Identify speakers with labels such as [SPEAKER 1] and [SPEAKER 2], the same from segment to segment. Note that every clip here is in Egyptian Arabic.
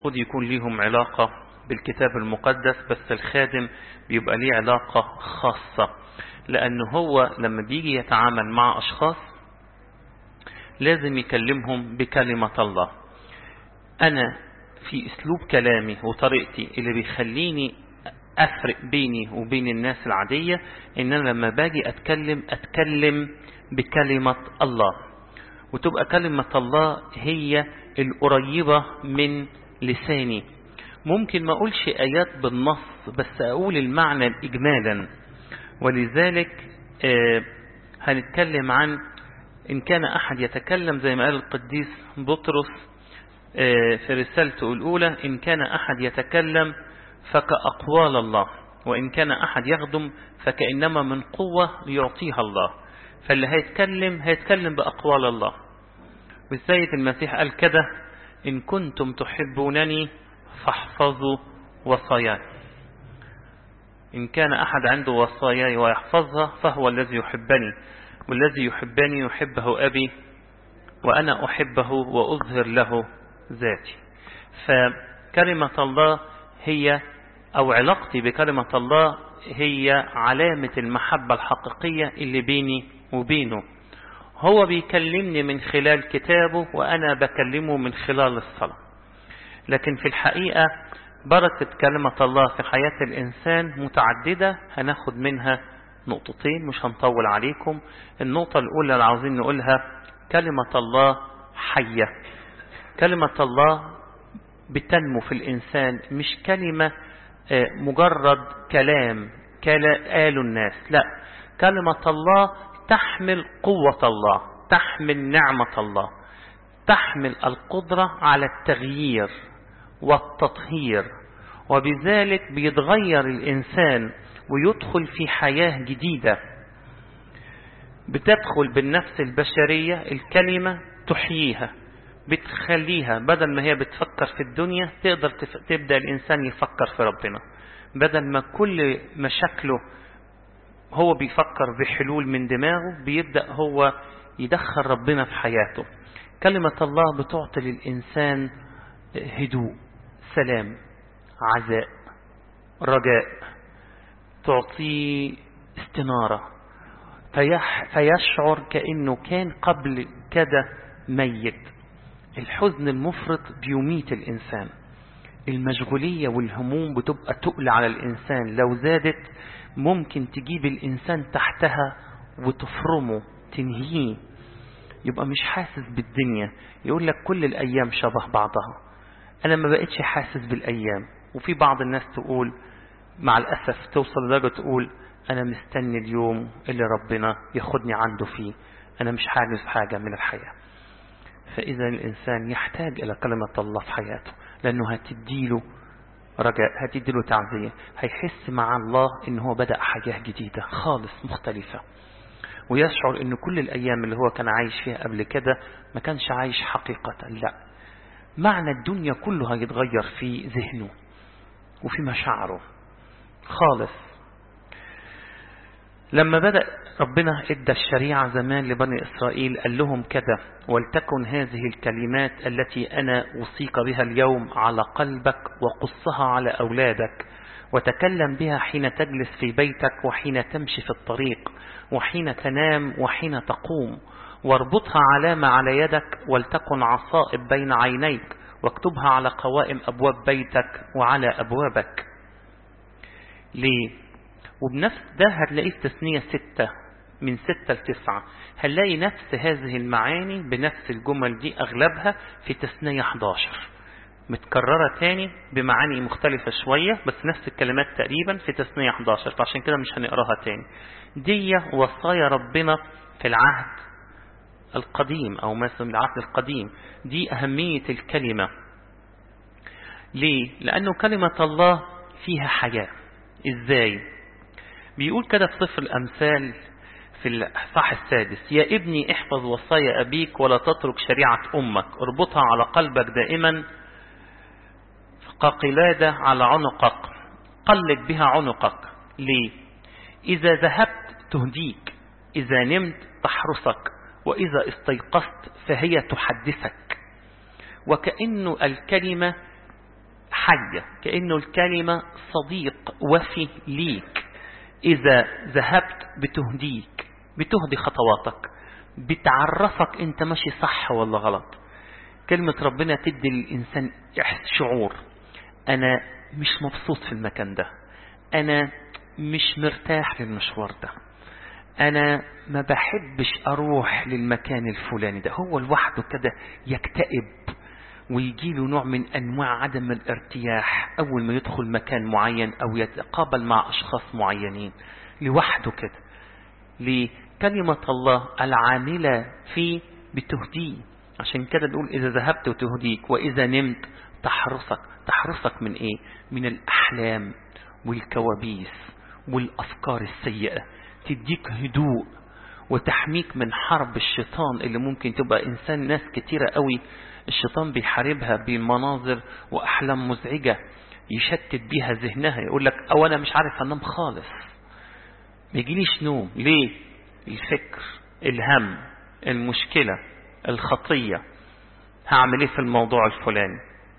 [SPEAKER 1] المفروض يكون ليهم علاقة بالكتاب المقدس بس الخادم بيبقى ليه علاقة خاصة لأنه هو لما بيجي يتعامل مع أشخاص لازم يكلمهم بكلمة الله أنا في أسلوب كلامي وطريقتي اللي بيخليني أفرق بيني وبين الناس العادية إن أنا لما باجي أتكلم أتكلم بكلمة الله وتبقى كلمة الله هي القريبة من لساني ممكن ما أقولش آيات بالنص بس أقول المعنى إجمالا ولذلك آه هنتكلم عن إن كان أحد يتكلم زي ما قال القديس بطرس آه في رسالته الأولى إن كان أحد يتكلم فكأقوال الله وإن كان أحد يخدم فكأنما من قوة يعطيها الله فاللي هيتكلم هيتكلم بأقوال الله والسيد المسيح قال كده إن كنتم تحبونني فاحفظوا وصاياي إن كان أحد عنده وصاياي ويحفظها فهو الذي يحبني والذي يحبني يحبه أبي وأنا أحبه وأظهر له ذاتي فكلمة الله هي أو علاقتي بكلمة الله هي علامة المحبة الحقيقية اللي بيني وبينه هو بيكلمني من خلال كتابه وأنا بكلمه من خلال الصلاة لكن في الحقيقة بركة كلمة الله في حياة الإنسان متعددة هناخد منها نقطتين مش هنطول عليكم النقطة الأولى اللي عاوزين نقولها كلمة الله حية كلمة الله بتنمو في الإنسان مش كلمة مجرد كلام قالوا الناس لا كلمة الله تحمل قوة الله تحمل نعمة الله تحمل القدرة على التغيير والتطهير وبذلك بيتغير الإنسان ويدخل في حياة جديدة بتدخل بالنفس البشرية الكلمة تحييها بتخليها بدل ما هي بتفكر في الدنيا تقدر تبدأ الإنسان يفكر في ربنا بدل ما كل مشاكله هو بيفكر بحلول من دماغه بيبدأ هو يدخل ربنا في حياته كلمة الله بتعطي للإنسان هدوء سلام عزاء رجاء تعطيه استنارة فيح فيشعر كأنه كان قبل كده ميت الحزن المفرط بيميت الإنسان المشغولية والهموم بتبقى تقل على الإنسان لو زادت ممكن تجيب الإنسان تحتها وتفرمه تنهيه يبقى مش حاسس بالدنيا يقول لك كل الأيام شبه بعضها أنا ما بقتش حاسس بالأيام وفي بعض الناس تقول مع الأسف توصل لدرجة تقول أنا مستني اليوم اللي ربنا ياخدني عنده فيه أنا مش حاجز حاجة من الحياة فإذا الإنسان يحتاج إلى كلمة الله في حياته لأنه هتديله رجاء هتديله تعزية هيحس مع الله إن هو بدأ حياة جديدة خالص مختلفة ويشعر إن كل الأيام اللي هو كان عايش فيها قبل كده ما كانش عايش حقيقة لا معنى الدنيا كله هيتغير في ذهنه وفي مشاعره خالص لما بدأ ربنا ادى الشريعة زمان لبني إسرائيل قال لهم كده ولتكن هذه الكلمات التي أنا أوصيك بها اليوم على قلبك وقصها على أولادك وتكلم بها حين تجلس في بيتك وحين تمشي في الطريق وحين تنام وحين تقوم واربطها علامة على يدك ولتكن عصائب بين عينيك واكتبها على قوائم أبواب بيتك وعلى أبوابك ليه وبنفس ده هتلاقيه في تثنية ستة من ستة لتسعة هنلاقي نفس هذه المعاني بنفس الجمل دي أغلبها في تثنية 11 متكررة تاني بمعاني مختلفة شوية بس نفس الكلمات تقريبا في تثنية 11 فعشان كده مش هنقراها تاني دي وصايا ربنا في العهد القديم أو مثلا العهد القديم دي أهمية الكلمة ليه؟ لأنه كلمة الله فيها حياة إزاي؟ بيقول كده في صفر الأمثال في الصح السادس يا ابني احفظ وصايا أبيك ولا تترك شريعة أمك اربطها على قلبك دائما كقلادة على عنقك قلد بها عنقك ليه إذا ذهبت تهديك إذا نمت تحرسك وإذا استيقظت فهي تحدثك وكأنه الكلمة حية كأنه الكلمة صديق وفي ليك إذا ذهبت بتهديك بتهدي خطواتك بتعرفك انت ماشي صح ولا غلط كلمة ربنا تدي للإنسان شعور أنا مش مبسوط في المكان ده أنا مش مرتاح للمشوار ده أنا ما بحبش أروح للمكان الفلاني ده هو لوحده كده يكتئب ويجي له نوع من أنواع عدم الارتياح أول ما يدخل مكان معين أو يتقابل مع أشخاص معينين لوحده كده لكلمة الله العاملة فيه بتهديه عشان كده نقول إذا ذهبت وتهديك وإذا نمت تحرسك تحرسك من إيه من الأحلام والكوابيس والأفكار السيئة تديك هدوء وتحميك من حرب الشيطان اللي ممكن تبقى إنسان ناس كتيرة قوي الشيطان بيحاربها بمناظر وأحلام مزعجة يشتت بيها ذهنها يقول لك أو أنا مش عارف أنام خالص ما يجيليش نوم ليه الفكر الهم المشكلة الخطية هعمل ايه في الموضوع الفلاني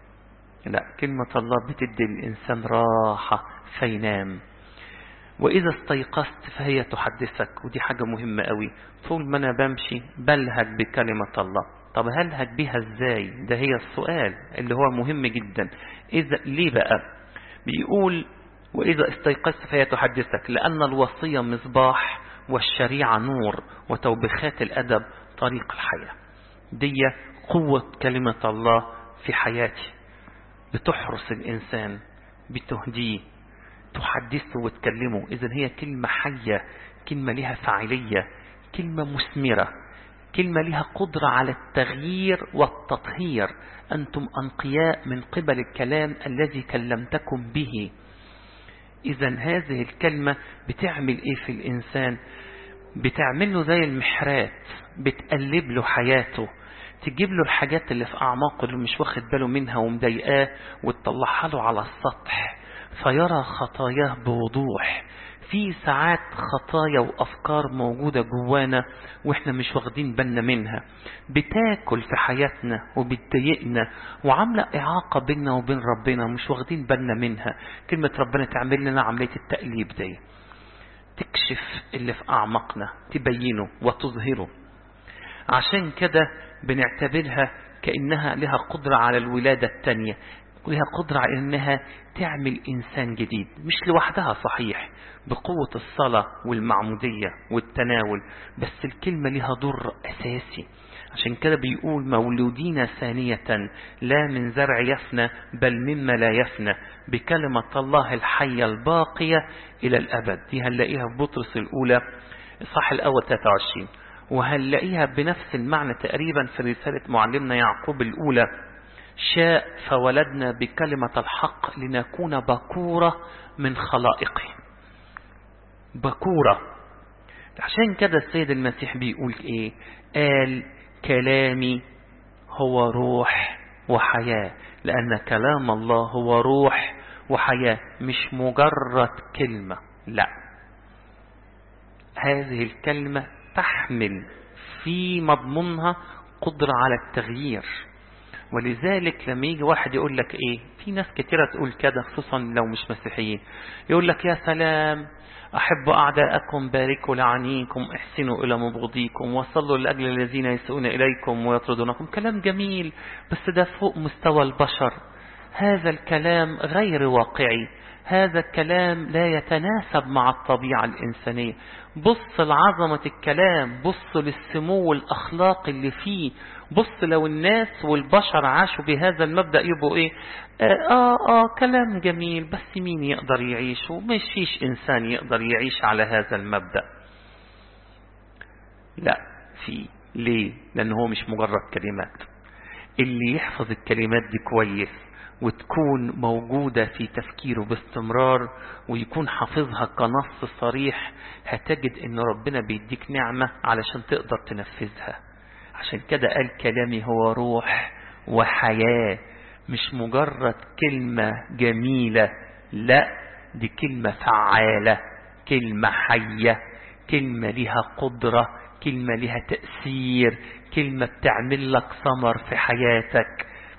[SPEAKER 1] لا كلمة الله بتدي الإنسان راحة فينام وإذا استيقظت فهي تحدثك ودي حاجة مهمة قوي طول ما أنا بمشي بلهج بكلمة الله طب هلهج بيها ازاي ده هي السؤال اللي هو مهم جدا إذا ليه بقى بيقول وإذا استيقظت فهي تحدثك لأن الوصية مصباح والشريعة نور وتوبخات الأدب طريق الحياة دي قوة كلمة الله في حياتي بتحرس الإنسان بتهديه تحدثه وتكلمه إذا هي كلمة حية كلمة لها فاعلية كلمة مثمرة كلمة لها قدرة على التغيير والتطهير أنتم أنقياء من قبل الكلام الذي كلمتكم به إذا هذه الكلمة بتعمل إيه في الإنسان بتعمل له زي المحرات بتقلب له حياته تجيب له الحاجات اللي في أعماقه اللي مش واخد باله منها ومضايقاه وتطلعها له على السطح فيرى خطاياه بوضوح في ساعات خطايا وأفكار موجودة جوانا وإحنا مش واخدين بالنا منها بتاكل في حياتنا وبتضايقنا وعاملة إعاقة بيننا وبين ربنا مش واخدين بالنا منها كلمة ربنا تعمل لنا عملية التقليب دي تكشف اللي في أعماقنا تبينه وتظهره عشان كده بنعتبرها كأنها لها قدرة على الولادة التانية ولها قدرة على أنها تعمل إنسان جديد مش لوحدها صحيح بقوة الصلاة والمعمودية والتناول بس الكلمة لها دور أساسي عشان كده بيقول مولودين ثانية لا من زرع يفنى بل مما لا يفنى بكلمة الله الحية الباقية إلى الأبد دي هنلاقيها في بطرس الأولى صح الأول 23 وهنلاقيها بنفس المعنى تقريبا في رسالة معلمنا يعقوب الأولى شاء فولدنا بكلمة الحق لنكون بكورة من خلائقه بكورة عشان كده السيد المسيح بيقول ايه قال كلامي هو روح وحياة لأن كلام الله هو روح وحياة مش مجرد كلمة لا هذه الكلمة تحمل في مضمونها قدرة على التغيير ولذلك لما يجي واحد يقول لك ايه في ناس كتيرة تقول كده خصوصا لو مش مسيحيين يقول لك يا سلام أحب أعداءكم باركوا لعنيكم احسنوا إلى مبغضيكم وصلوا لأجل الذين يسؤون إليكم ويطردونكم كلام جميل بس ده فوق مستوى البشر هذا الكلام غير واقعي هذا الكلام لا يتناسب مع الطبيعة الإنسانية بص لعظمة الكلام بص للسمو الأخلاقي اللي فيه بص لو الناس والبشر عاشوا بهذا المبدأ يبقوا ايه آه, آه, آه كلام جميل بس مين يقدر يعيش ومش فيش إنسان يقدر يعيش على هذا المبدأ لا في ليه لأنه هو مش مجرد كلمات اللي يحفظ الكلمات دي كويس وتكون موجودة في تفكيره باستمرار ويكون حافظها كنص صريح هتجد ان ربنا بيديك نعمة علشان تقدر تنفذها عشان كده قال كلامي هو روح وحياة مش مجرد كلمة جميلة لا دي كلمة فعالة كلمة حية كلمة لها قدرة كلمة لها تأثير كلمة بتعمل لك ثمر في حياتك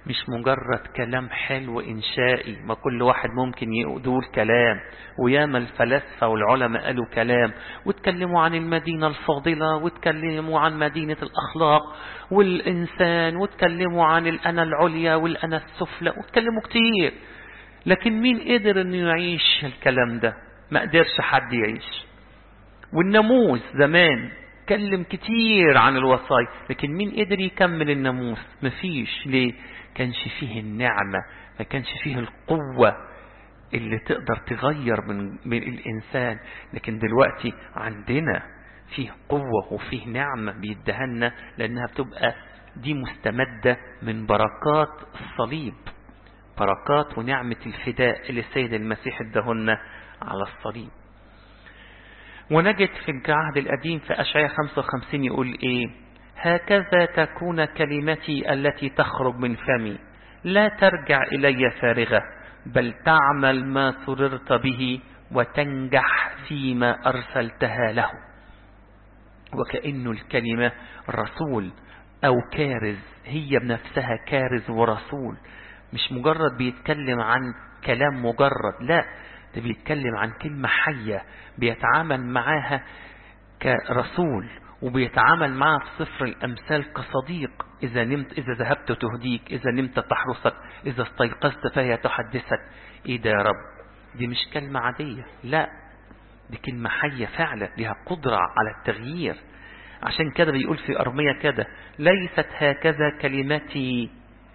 [SPEAKER 1] مش مجرد كلام حلو إنشائي ما كل واحد ممكن يقول كلام وياما الفلاسفة والعلماء قالوا كلام واتكلموا عن المدينة الفاضلة واتكلموا عن مدينة الأخلاق والإنسان واتكلموا عن الأنا العليا والأنا السفلى واتكلموا كتير لكن مين قدر انه يعيش الكلام ده ما قدرش حد يعيش والناموس زمان اتكلم كتير عن الوصايا لكن مين قدر يكمل الناموس مفيش ليه كانش فيه النعمة ما كانش فيه القوة اللي تقدر تغير من, من الإنسان لكن دلوقتي عندنا فيه قوة وفيه نعمة بيدهنا لأنها بتبقى دي مستمدة من بركات الصليب بركات ونعمة الفداء اللي السيد المسيح ادهن على الصليب ونجد في العهد القديم في أشعياء 55 يقول إيه هكذا تكون كلمتي التي تخرج من فمي لا ترجع إلي فارغة بل تعمل ما سررت به وتنجح فيما أرسلتها له وكأنه الكلمة رسول أو كارز هي بنفسها كارز ورسول مش مجرد بيتكلم عن كلام مجرد لا ده بيتكلم عن كلمة حية بيتعامل معاها كرسول وبيتعامل معها في سفر الأمثال كصديق إذا نمت إذا ذهبت تهديك إذا نمت تحرسك إذا استيقظت فهي تحدثك إيه ده يا رب دي مش كلمة عادية لا دي كلمة حية فعلا لها قدرة على التغيير عشان كده بيقول في أرمية كده ليست هكذا كلمتي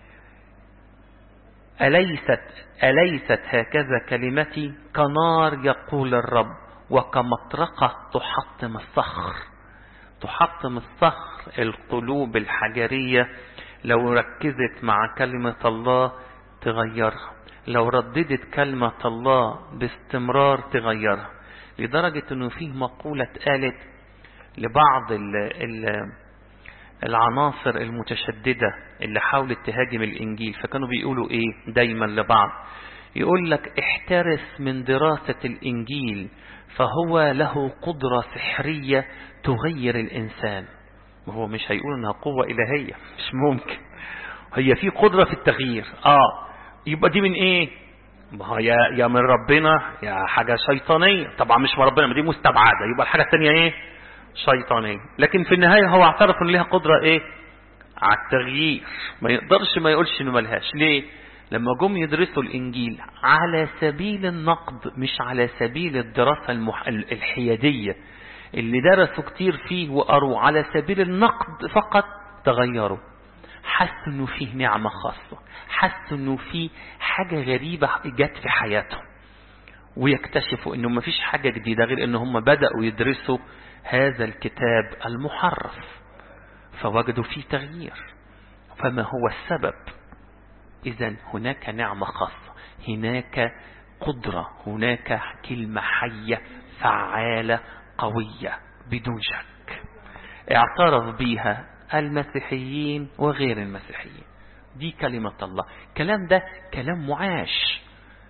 [SPEAKER 1] أليست, أليست هكذا كلمتي كنار يقول الرب وكمطرقة تحطم الصخر تحطم الصخر القلوب الحجرية لو ركزت مع كلمة الله تغيرها لو رددت كلمة الله باستمرار تغيرها لدرجة انه فيه مقولة قالت لبعض ال ال العناصر المتشددة اللي حاولت تهاجم الإنجيل فكانوا بيقولوا إيه دايما لبعض يقول لك احترس من دراسة الإنجيل فهو له قدرة سحرية تغير الإنسان وهو مش هيقول إنها قوة إلهية مش ممكن هي في قدرة في التغيير آه يبقى دي من إيه ما هو يا, يا من ربنا يا حاجة شيطانية طبعا مش من ربنا ما دي مستبعدة يبقى الحاجة الثانية إيه شيطانية لكن في النهاية هو اعترف ان لها قدرة ايه على التغيير ما يقدرش ما يقولش انه ملهاش ليه لما جم يدرسوا الانجيل على سبيل النقد مش على سبيل الدراسة المح... الحيادية اللي درسوا كتير فيه وقروا على سبيل النقد فقط تغيروا حسوا انه فيه نعمة خاصة حسوا انه فيه حاجة غريبة جت في حياتهم ويكتشفوا انه مفيش حاجة جديدة غير ان هم بدأوا يدرسوا هذا الكتاب المحرف فوجدوا فيه تغيير فما هو السبب إذا هناك نعمة خاصة هناك قدرة هناك كلمة حية فعالة قوية بدون شك اعترف بها المسيحيين وغير المسيحيين دي كلمة الله كلام ده كلام معاش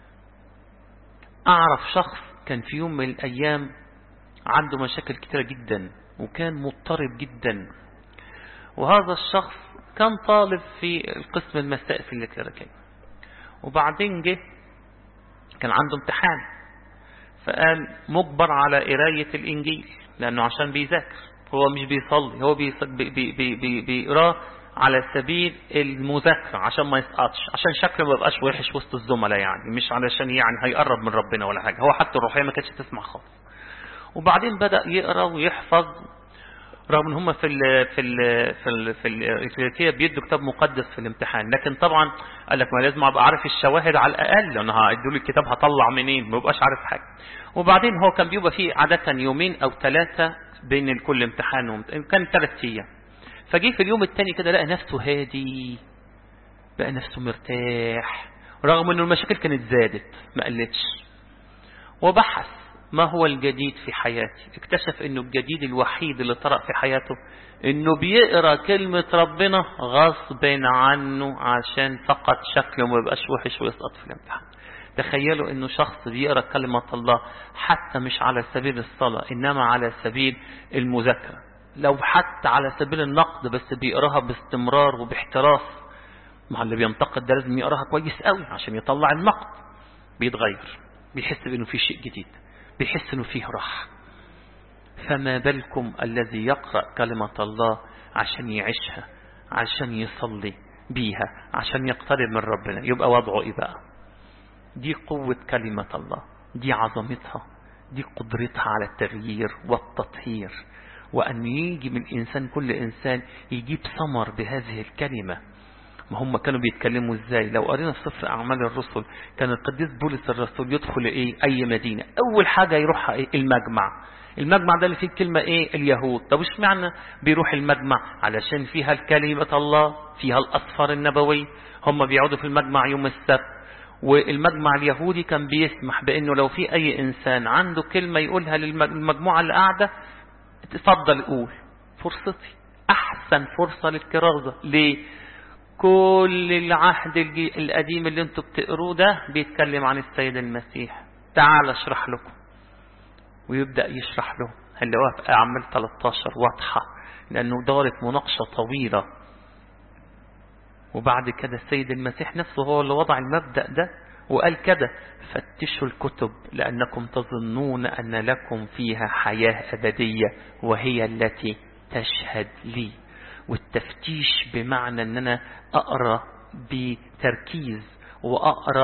[SPEAKER 1] أعرف شخص كان في يوم من الأيام عنده مشاكل كتيرة جدا وكان مضطرب جدا وهذا الشخص كان طالب في القسم المسائي في الكليريكية وبعدين جه كان عنده امتحان فقال مجبر على قراية الإنجيل لأنه عشان بيذاكر هو مش بيصلي هو بي بي بي بيقراه على سبيل المذاكرة عشان ما يسقطش عشان شكله ما يبقاش وحش وسط الزملاء يعني مش علشان يعني هيقرب من ربنا ولا حاجة هو حتى الروحية ما كانتش تسمع خالص وبعدين بدأ يقرأ ويحفظ رغم ان هم في ال في ال في ال في الكليريكيه بيدوا كتاب مقدس في الامتحان لكن طبعا قال لك ما لازم ابقى عارف الشواهد على الاقل انا هيدوا لي الكتاب هطلع منين ما ببقاش عارف حاجه وبعدين هو كان بيبقى فيه عاده يومين او ثلاثه بين كل امتحان وامتحان كان ثلاث ايام فجي في اليوم الثاني كده لقى نفسه هادي بقى نفسه مرتاح رغم انه المشاكل كانت زادت ما قلتش وبحث ما هو الجديد في حياتي اكتشف انه الجديد الوحيد اللي طرأ في حياته انه بيقرا كلمة ربنا غصب عنه عشان فقط شكله ما يبقاش وحش ويسقط في الامتحان تخيلوا انه شخص بيقرا كلمة الله حتى مش على سبيل الصلاة انما على سبيل المذاكرة لو حتى على سبيل النقد بس بيقراها باستمرار وباحتراف ما اللي بينتقد ده لازم يقراها كويس قوي عشان يطلع النقد بيتغير بيحس بانه في شيء جديد بيحس انه فيه راحه فما بالكم الذي يقرأ كلمة الله عشان يعيشها عشان يصلي بيها عشان يقترب من ربنا يبقى وضعه ايه بقى دي قوة كلمة الله دي عظمتها دي قدرتها على التغيير والتطهير وأن يجي من إنسان كل إنسان يجيب ثمر بهذه الكلمة ما هم كانوا بيتكلموا ازاي لو قرينا سفر اعمال الرسل كان القديس بولس الرسول يدخل ايه اي مدينة اول حاجة يروحها ايه المجمع المجمع ده اللي فيه الكلمة ايه اليهود طب ايش معنى بيروح المجمع علشان فيها الكلمة الله فيها الاسفار النبوي هم بيقعدوا في المجمع يوم السبت والمجمع اليهودي كان بيسمح بانه لو في اي انسان عنده كلمة يقولها للمجموعة اللي قاعدة اتفضل قول فرصتي احسن فرصة للكرازة ليه كل العهد القديم اللي انتوا بتقروه ده بيتكلم عن السيد المسيح تعال اشرح لكم ويبدأ يشرح له هنلاقوها في أعمال 13 واضحة لأنه دارت مناقشة طويلة وبعد كده السيد المسيح نفسه هو اللي وضع المبدأ ده وقال كده فتشوا الكتب لأنكم تظنون أن لكم فيها حياة أبدية وهي التي تشهد لي والتفتيش بمعنى أن أنا أقرأ بتركيز وأقرأ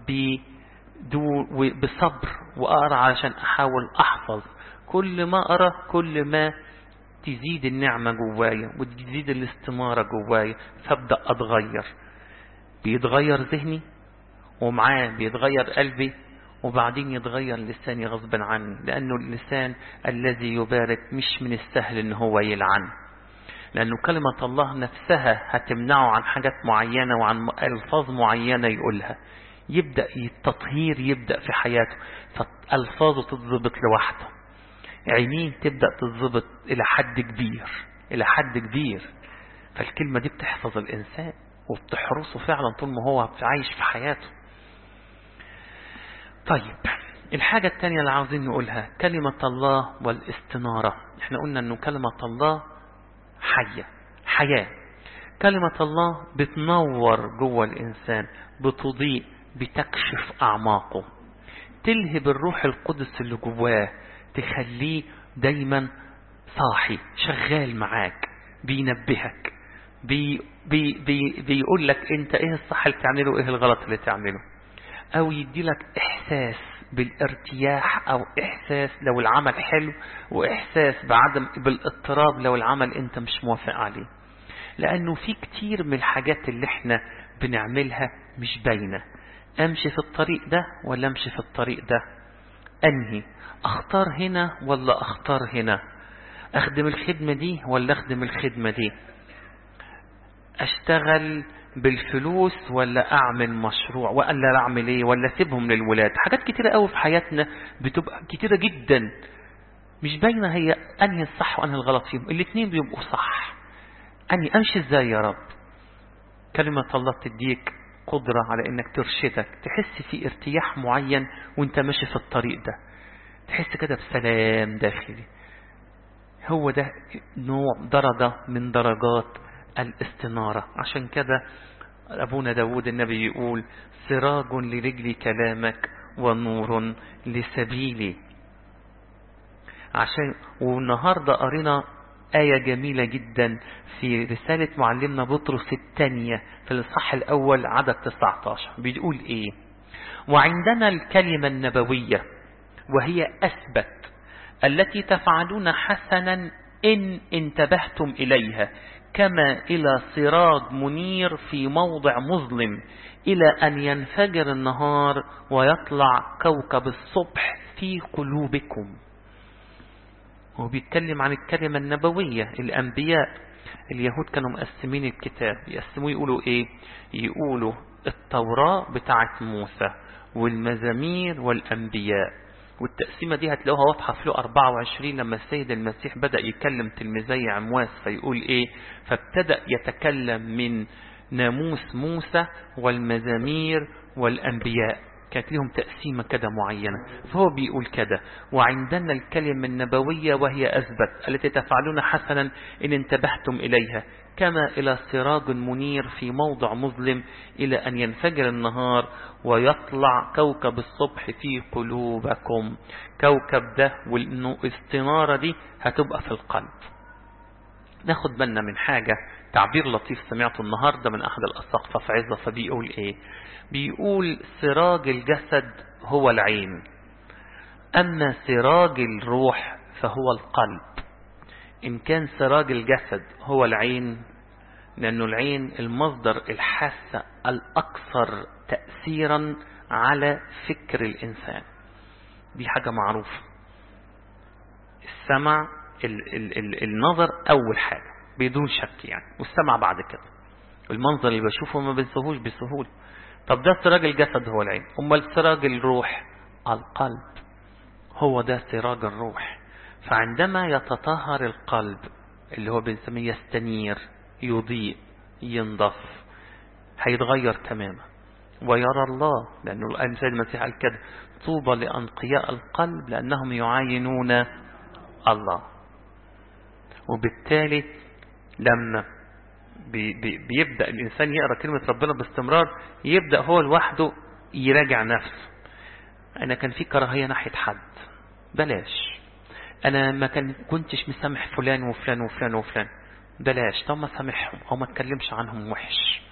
[SPEAKER 1] بصبر وأقرأ علشان أحاول أحفظ كل ما أقرأ كل ما تزيد النعمة جوايا وتزيد الاستمارة جوايا فابدأ أتغير بيتغير ذهني ومعاه بيتغير قلبي وبعدين يتغير لساني غصبا عني لأنه اللسان الذي يبارك مش من السهل ان هو يلعن لأنه كلمة الله نفسها هتمنعه عن حاجات معينة وعن ألفاظ معينة يقولها يبدأ التطهير يبدأ في حياته فألفاظه تتضبط لوحده عينيه تبدأ تتضبط إلى حد كبير إلى حد كبير فالكلمة دي بتحفظ الإنسان وبتحرسه فعلا طول ما هو عايش في حياته طيب الحاجة التانية اللي عاوزين نقولها كلمة الله والاستنارة احنا قلنا انه كلمة الله حية حياة كلمة الله بتنور جوه الإنسان بتضيء بتكشف أعماقه تلهب الروح القدس اللي جواه تخليه دايما صاحي شغال معاك بينبهك بي بي بي بيقول لك انت ايه الصح اللي تعمله وايه الغلط اللي تعمله او يدي لك احساس بالارتياح او احساس لو العمل حلو واحساس بعدم بالاضطراب لو العمل انت مش موافق عليه لانه في كتير من الحاجات اللي احنا بنعملها مش باينه امشي في الطريق ده ولا امشي في الطريق ده انهي اختار هنا ولا اختار هنا اخدم الخدمة دي ولا اخدم الخدمة دي اشتغل بالفلوس ولا اعمل مشروع ولا اعمل ايه ولا اسيبهم للولاد حاجات كتيرة قوي في حياتنا بتبقى كتيرة جدا مش باينة هي انهي الصح وانهي الغلط فيهم الاتنين بيبقوا صح انهي امشي ازاي يا رب كلمة الله تديك قدرة على انك ترشدك تحس في ارتياح معين وانت ماشي في الطريق ده تحس كده بسلام داخلي هو ده نوع درجة من درجات الاستنارة عشان كده أبونا داود النبي يقول سراج لرجل كلامك ونور لسبيلي عشان والنهاردة قرينا آية جميلة جدا في رسالة معلمنا بطرس الثانية في الصح الأول عدد 19 بيقول إيه وعندنا الكلمة النبوية وهي أثبت التي تفعلون حسنا إن انتبهتم إليها كما إلى سراج منير في موضع مظلم إلى أن ينفجر النهار ويطلع كوكب الصبح في قلوبكم هو بيتكلم عن الكلمة النبوية الأنبياء اليهود كانوا مقسمين الكتاب يقسموه يقولوا إيه يقولوا التوراة بتاعت موسى والمزامير والأنبياء والتقسيمة دي هتلاقوها واضحة في له 24 لما السيد المسيح بدأ يكلم تلميذي عمواس فيقول ايه فابتدأ يتكلم من ناموس موسى والمزامير والأنبياء كانت لهم تقسيمة كده معينة فهو بيقول كده وعندنا الكلمة النبوية وهي أثبت التي تفعلون حسنا إن انتبهتم إليها كما إلى سراج منير في موضع مظلم إلى أن ينفجر النهار ويطلع كوكب الصبح في قلوبكم كوكب ده والاستنارة دي هتبقى في القلب ناخد بالنا من حاجة تعبير لطيف سمعته النهاردة من أحد الأساقفة في عزة فبيقول إيه بيقول سراج الجسد هو العين أما سراج الروح فهو القلب إن كان سراج الجسد هو العين لأنه العين المصدر الحاسة الأكثر تأثيرا على فكر الإنسان دي حاجة معروفة السمع ال ال ال النظر أول حاجة بدون شك يعني والسمع بعد كده المنظر اللي بشوفه ما بنسهوش بسهولة طب ده سراج الجسد هو العين امال سراج الروح القلب هو ده سراج الروح فعندما يتطهر القلب اللي هو بنسميه يستنير يضيء ينضف هيتغير تماما ويرى الله لأنه السيد المسيح قال كده طوبى لأنقياء القلب لأنهم يعاينون الله وبالتالي لما بي بي بيبدأ الإنسان يقرأ كلمة ربنا باستمرار يبدأ هو لوحده يراجع نفسه أنا كان في كراهية ناحية حد بلاش أنا ما كان كنتش مسامح فلان وفلان وفلان وفلان بلاش طب ما سامحهم أو ما اتكلمش عنهم وحش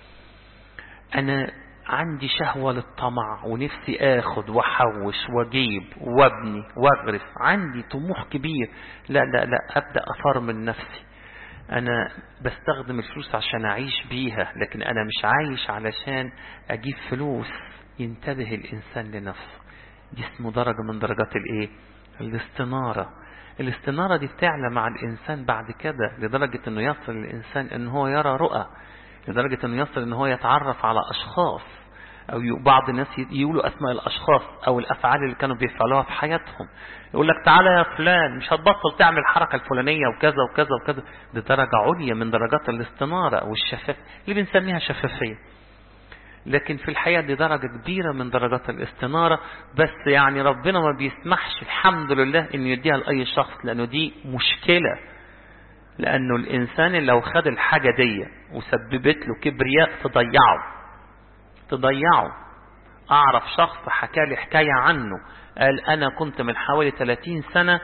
[SPEAKER 1] أنا عندي شهوة للطمع ونفسي اخد واحوش واجيب وابني واغرس عندي طموح كبير لا لا لا ابدأ افرمل نفسي انا بستخدم الفلوس عشان اعيش بيها لكن انا مش عايش علشان اجيب فلوس ينتبه الانسان لنفسه دي اسمه درجة من درجات الايه الاستنارة الاستنارة دي بتعلى مع الانسان بعد كده لدرجة انه يصل الانسان ان هو يرى رؤى لدرجة انه يصل ان هو يتعرف على اشخاص او بعض الناس يقولوا اسماء الاشخاص او الافعال اللي كانوا بيفعلوها في حياتهم يقول لك تعالى يا فلان مش هتبطل تعمل الحركة الفلانية وكذا وكذا وكذا دي درجة عليا من درجات الاستنارة او الشفاف اللي بنسميها شفافية لكن في الحقيقة دي درجة كبيرة من درجات الاستنارة بس يعني ربنا ما بيسمحش الحمد لله ان يديها لأي شخص لانه دي مشكلة لانه الانسان اللي لو خد الحاجة دي وسببت له كبرياء تضيعه تضيعه اعرف شخص حكى لي حكاية عنه قال انا كنت من حوالي 30 سنة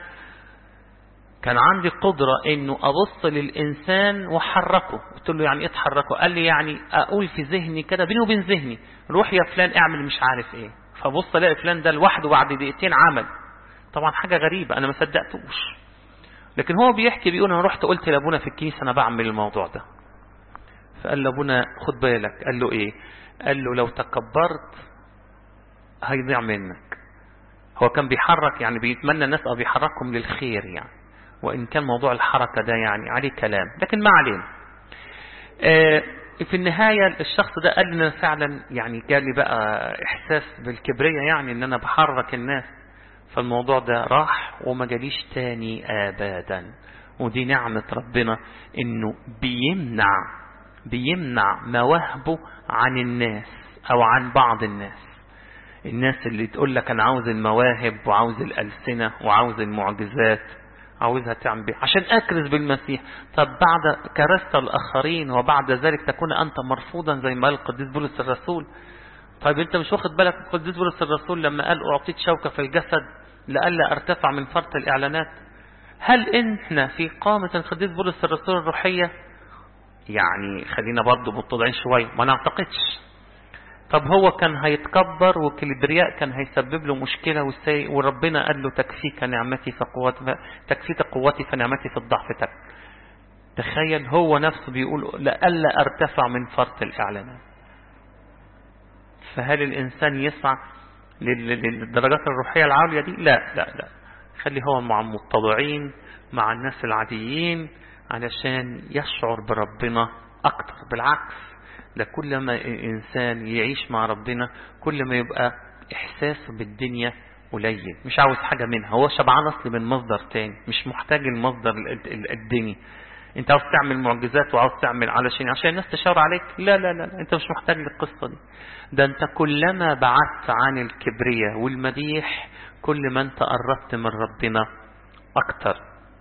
[SPEAKER 1] كان عندي قدرة انه ابص للانسان واحركه قلت له يعني ايه تحركه قال لي يعني اقول في ذهني كده بيني وبين ذهني روح يا فلان اعمل مش عارف ايه فبص الاقي فلان ده لوحده بعد دقيقتين عمل طبعا حاجة غريبة انا ما صدقتوش لكن هو بيحكي بيقول انا رحت قلت لابونا في الكنيسة انا بعمل الموضوع ده فقال لابونا خد بالك قال له ايه قال له لو تكبرت هيضيع منك هو كان بيحرك يعني بيتمنى الناس او بيحركهم للخير يعني وان كان موضوع الحركة ده يعني عليه كلام لكن ما علينا آه في النهاية الشخص ده قال لنا فعلا يعني جالي بقى احساس بالكبرية يعني ان انا بحرك الناس فالموضوع ده راح وما جاليش تاني ابدا ودي نعمة ربنا انه بيمنع بيمنع مواهبه عن الناس او عن بعض الناس الناس اللي تقول لك انا عاوز المواهب وعاوز الالسنة وعاوز المعجزات عاوزها تعمل بيه عشان اكرز بالمسيح طب بعد كرست الاخرين وبعد ذلك تكون انت مرفوضا زي ما قال القديس بولس الرسول طيب انت مش واخد بالك القديس بولس الرسول لما قال اعطيت شوكة في الجسد لألا ارتفع من فرط الاعلانات هل احنا في قامة القديس بولس الرسول الروحية يعني خلينا برضه متضعين شوية ما نعتقدش طب هو كان هيتكبر والكبرياء كان هيسبب له مشكلة والسي... وربنا قال له تكفيك نعمتي فقوتي تكفيك قوتي فنعمتي في الضعف تك تخيل هو نفسه بيقول لألا ارتفع من فرط الإعلانات فهل الإنسان يسعى للدرجات الروحية العالية دي لا لا لا خلي هو مع المتضعين مع الناس العاديين علشان يشعر بربنا أكتر بالعكس ده كل ما إنسان يعيش مع ربنا كل ما يبقى إحساسه بالدنيا قليل مش عاوز حاجة منها هو شبعان أصل من مصدر تاني مش محتاج المصدر الدني انت عاوز تعمل معجزات وعاوز تعمل علشان عشان الناس تشاور عليك لا لا لا انت مش محتاج للقصة دي ده انت كلما بعدت عن الكبرياء والمديح كل ما انت قربت من ربنا اكتر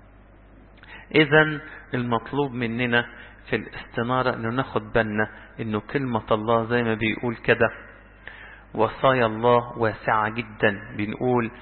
[SPEAKER 1] اذا المطلوب مننا في الاستنارة انه ناخد بالنا انه كلمة الله زي ما بيقول كده وصايا الله واسعة جدا بنقول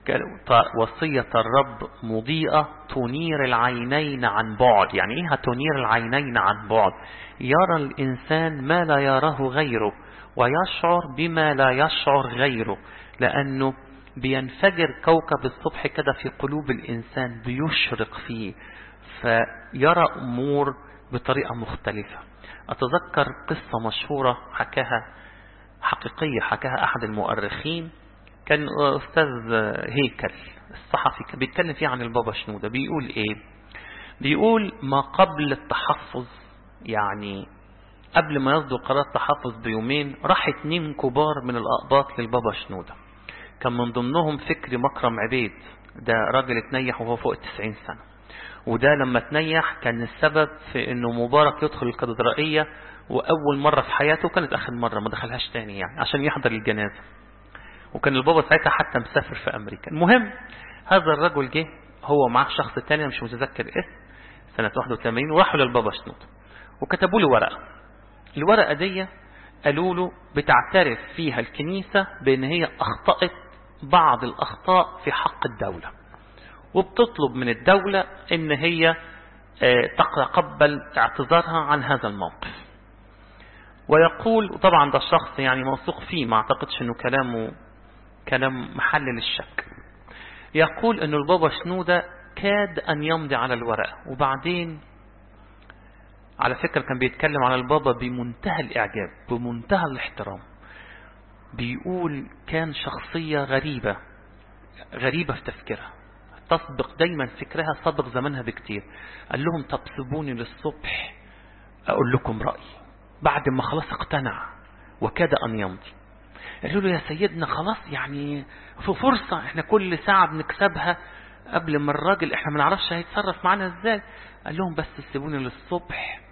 [SPEAKER 1] وصية الرب مضيئة تنير العينين عن بعد يعني ايه تنير العينين عن بعد يرى الإنسان ما لا يراه غيره ويشعر بما لا يشعر غيره لأنه بينفجر كوكب الصبح كده في قلوب الإنسان بيشرق فيه فيرى أمور بطريقة مختلفة أتذكر قصة مشهورة حكاها حقيقية حكاها أحد المؤرخين كان أستاذ هيكل الصحفي بيتكلم فيه عن البابا شنودة بيقول إيه بيقول ما قبل التحفظ يعني قبل ما يصدر قرار التحفظ بيومين راح اتنين كبار من الأقباط للبابا شنودة كان من ضمنهم فكري مكرم عبيد ده راجل اتنيح وهو فوق التسعين سنة وده لما تنيح كان السبب في انه مبارك يدخل الكاتدرائية واول مرة في حياته كانت اخر مرة ما دخلهاش تاني يعني عشان يحضر الجنازة وكان البابا ساعتها حتى مسافر في امريكا المهم هذا الرجل جه هو معاه شخص تاني مش متذكر اسم سنة 81 وراحوا للبابا شنود وكتبوا له ورقة الورقة دي قالوا له بتعترف فيها الكنيسة بان هي اخطأت بعض الاخطاء في حق الدولة وبتطلب من الدولة ان هي تقبل اعتذارها عن هذا الموقف ويقول وطبعا ده الشخص يعني موثوق فيه ما اعتقدش انه كلامه كلام محل للشك يقول ان البابا شنودة كاد ان يمضي على الورقة وبعدين على فكرة كان بيتكلم على البابا بمنتهى الاعجاب بمنتهى الاحترام بيقول كان شخصية غريبة غريبة في تفكيرها تسبق دايما فكرها سبق زمانها بكتير قال لهم طب سيبوني للصبح اقول لكم رأيي بعد ما خلاص اقتنع وكاد ان يمضي قالوا له يا سيدنا خلاص يعني في فرصة احنا كل ساعة بنكسبها قبل ما الراجل احنا ما نعرفش هيتصرف معانا ازاي قال لهم بس سيبوني للصبح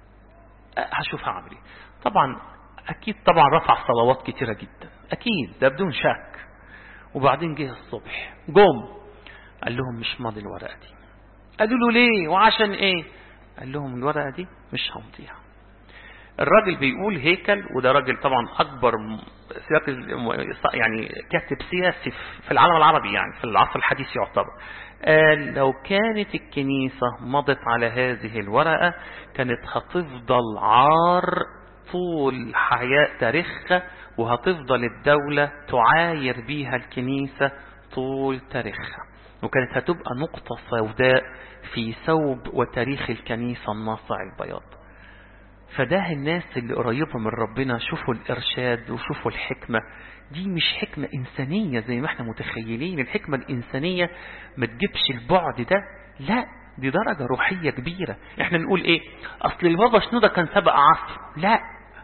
[SPEAKER 1] هشوف هعمل ايه طبعا اكيد طبعا رفع صلوات كتيرة جدا اكيد ده بدون شك وبعدين جه الصبح جم قال لهم مش ماضي الورقة دي قالوا له ليه وعشان ايه قال لهم الورقة دي مش همضيها الراجل بيقول هيكل وده راجل طبعا اكبر سياق يعني كاتب سياسي في العالم العربي يعني في العصر الحديث يعتبر قال لو كانت الكنيسة مضت على هذه الورقة كانت هتفضل عار طول حياة تاريخها وهتفضل الدولة تعاير بيها الكنيسة طول تاريخها وكانت هتبقى نقطة سوداء في ثوب وتاريخ الكنيسة الناصع البياض فده الناس اللي قريبة من ربنا شوفوا الإرشاد وشوفوا الحكمة دي مش حكمة إنسانية زي ما احنا متخيلين الحكمة الإنسانية ما تجيبش البعد ده لا دي درجة روحية كبيرة احنا نقول ايه اصل البابا شنودة كان سبق عصره لا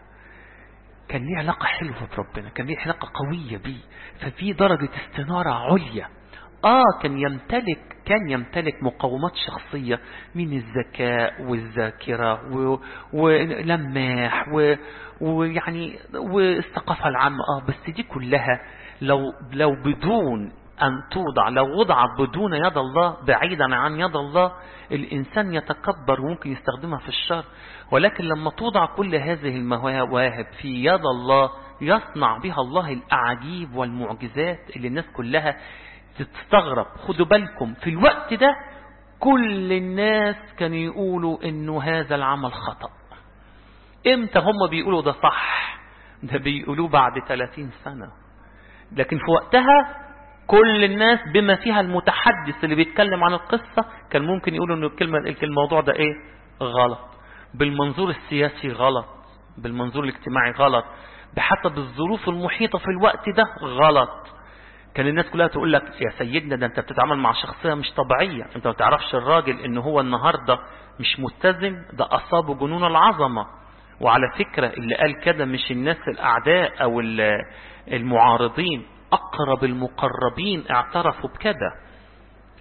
[SPEAKER 1] كان ليه علاقة حلوة بربنا كان ليه علاقة قوية بيه ففي درجة استنارة عليا آه كان يمتلك كان يمتلك مقومات شخصية من الذكاء والذاكرة ولماح ويعني والثقافة العامة آه بس دي كلها لو لو بدون أن توضع لو وضعت بدون يد الله بعيدا عن يد الله الإنسان يتكبر وممكن يستخدمها في الشر ولكن لما توضع كل هذه المواهب في يد الله يصنع بها الله الأعاجيب والمعجزات اللي الناس كلها تستغرب خدوا بالكم في الوقت ده كل الناس كانوا يقولوا انه هذا العمل خطأ امتى هم بيقولوا ده صح ده بيقولوه بعد 30 سنة لكن في وقتها كل الناس بما فيها المتحدث اللي بيتكلم عن القصة كان ممكن يقولوا انه الكلمة الموضوع ده ايه غلط بالمنظور السياسي غلط بالمنظور الاجتماعي غلط بحسب الظروف المحيطة في الوقت ده غلط كان الناس كلها تقول لك يا سيدنا ده انت بتتعامل مع شخصية مش طبيعية انت ما تعرفش الراجل ان هو النهاردة مش متزن ده اصابه جنون العظمة وعلى فكرة اللي قال كده مش الناس الاعداء او المعارضين اقرب المقربين اعترفوا بكده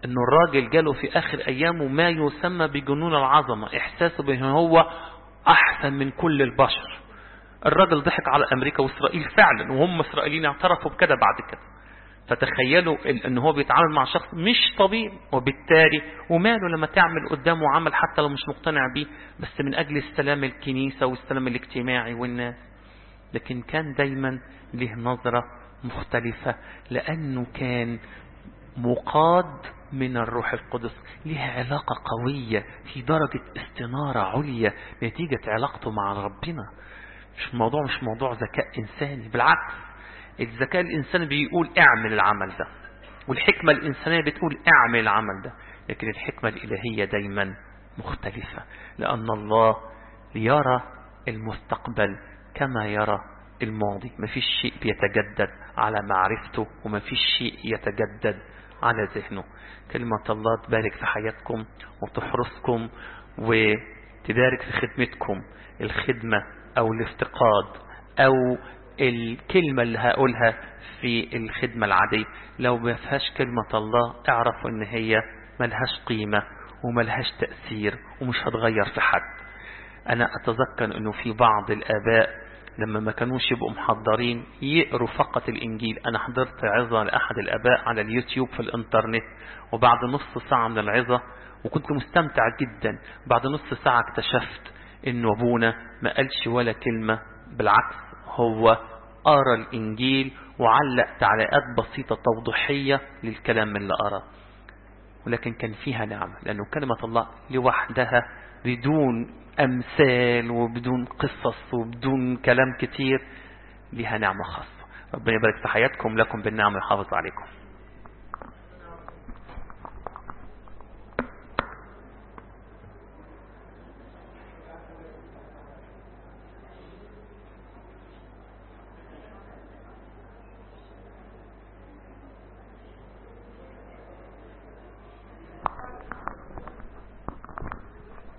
[SPEAKER 1] انه الراجل جاله في اخر ايامه ما يسمى بجنون العظمة احساسه بانه هو احسن من كل البشر الراجل ضحك على امريكا واسرائيل فعلا وهم اسرائيليين اعترفوا بكده بعد كده فتخيلوا ان هو بيتعامل مع شخص مش طبيعي وبالتالي وماله لما تعمل قدامه عمل حتى لو مش مقتنع بيه بس من اجل السلام الكنيسة والسلام الاجتماعي والناس لكن كان دايما له نظرة مختلفة لانه كان مقاد من الروح القدس لها علاقة قوية في درجة استنارة عليا نتيجة علاقته مع ربنا مش الموضوع مش موضوع ذكاء إنساني بالعكس الذكاء الإنساني بيقول اعمل العمل ده والحكمة الإنسانية بتقول اعمل العمل ده لكن الحكمة الإلهية دايما مختلفة لأن الله يرى المستقبل كما يرى الماضي مفيش شيء بيتجدد على معرفته ومفيش شيء يتجدد على ذهنه كلمة الله تبارك في حياتكم وتحرسكم وتبارك في خدمتكم الخدمة أو الافتقاد أو الكلمة اللي هقولها في الخدمة العادية لو ما فيهاش كلمة الله اعرفوا ان هي ملهاش قيمة وملهاش تأثير ومش هتغير في حد انا اتذكر انه في بعض الاباء لما ما كانوش يبقوا محضرين يقروا فقط الإنجيل أنا حضرت عظة لأحد الأباء على اليوتيوب في الإنترنت وبعد نص ساعة من العظة وكنت مستمتع جدا بعد نص ساعة اكتشفت إنه أبونا ما قالش ولا كلمة بالعكس هو قرا الإنجيل وعلق تعليقات بسيطة توضيحية للكلام اللي قراه ولكن كان فيها نعمة لأنه كلمة الله لوحدها بدون أمثال وبدون قصص وبدون كلام كتير لها نعمة خاصة ربنا يبارك في حياتكم لكم بالنعمة يحافظ عليكم